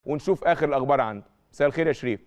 ونشوف اخر الاخبار عنده مساء الخير يا شريف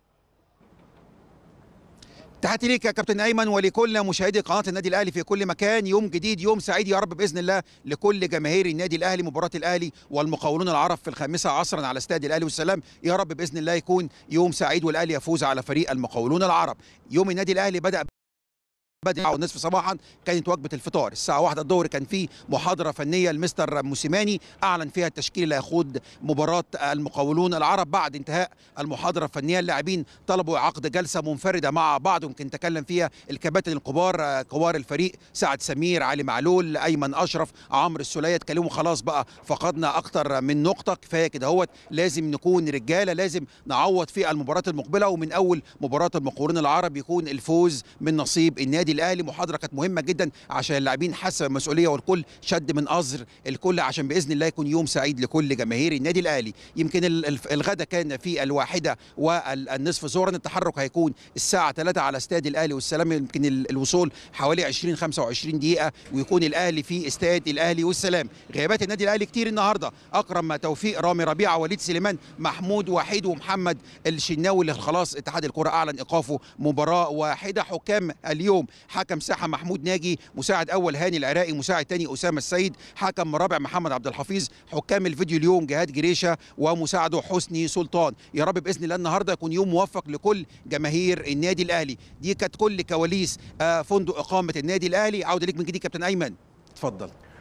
تحياتي ليك يا كابتن ايمن ولكل مشاهدي قناه النادي الاهلي في كل مكان يوم جديد يوم سعيد يا رب باذن الله لكل جماهير النادي الاهلي مباراه الاهلي والمقاولون العرب في الخامسه عصرا على استاد الاهلي والسلام يا رب باذن الله يكون يوم سعيد والاهلي يفوز على فريق المقاولون العرب يوم النادي الاهلي بدا بدأ والنصف صباحا كانت وجبة الفطار الساعة واحدة الظهر كان في محاضرة فنية لمستر موسيماني أعلن فيها التشكيل اللي هيخوض مباراة المقاولون العرب بعد انتهاء المحاضرة الفنية اللاعبين طلبوا عقد جلسة منفردة مع بعض ويمكن تكلم فيها الكباتن الكبار كبار الفريق سعد سمير علي معلول أيمن أشرف عمرو السولية اتكلموا خلاص بقى فقدنا أكتر من نقطة كفاية كده هوت لازم نكون رجالة لازم نعوض في المباراة المقبلة ومن أول مباراة المقاولون العرب يكون الفوز من نصيب النادي الاهلي محاضره كانت مهمه جدا عشان اللاعبين حسوا المسؤوليه والكل شد من ازر الكل عشان باذن الله يكون يوم سعيد لكل جماهير النادي الاهلي يمكن الغدا كان في الواحده والنصف ظهرا التحرك هيكون الساعه 3 على استاد الاهلي والسلام يمكن الوصول حوالي 20 25 دقيقه ويكون الاهلي في استاد الاهلي والسلام غيابات النادي الاهلي كتير النهارده اكرم توفيق رامي ربيعه وليد سليمان محمود وحيد ومحمد الشناوي اللي خلاص اتحاد الكره اعلن ايقافه مباراه واحده حكام اليوم حكم ساحه محمود ناجي مساعد اول هاني العراقي مساعد ثاني اسامه السيد حكم رابع محمد عبد الحفيظ حكام الفيديو اليوم جهاد جريشه ومساعده حسني سلطان يا رب باذن الله النهارده يكون يوم موفق لكل جماهير النادي الاهلي دي كانت كل كواليس فندق اقامه النادي الاهلي عوده ليك من جديد كابتن ايمن اتفضل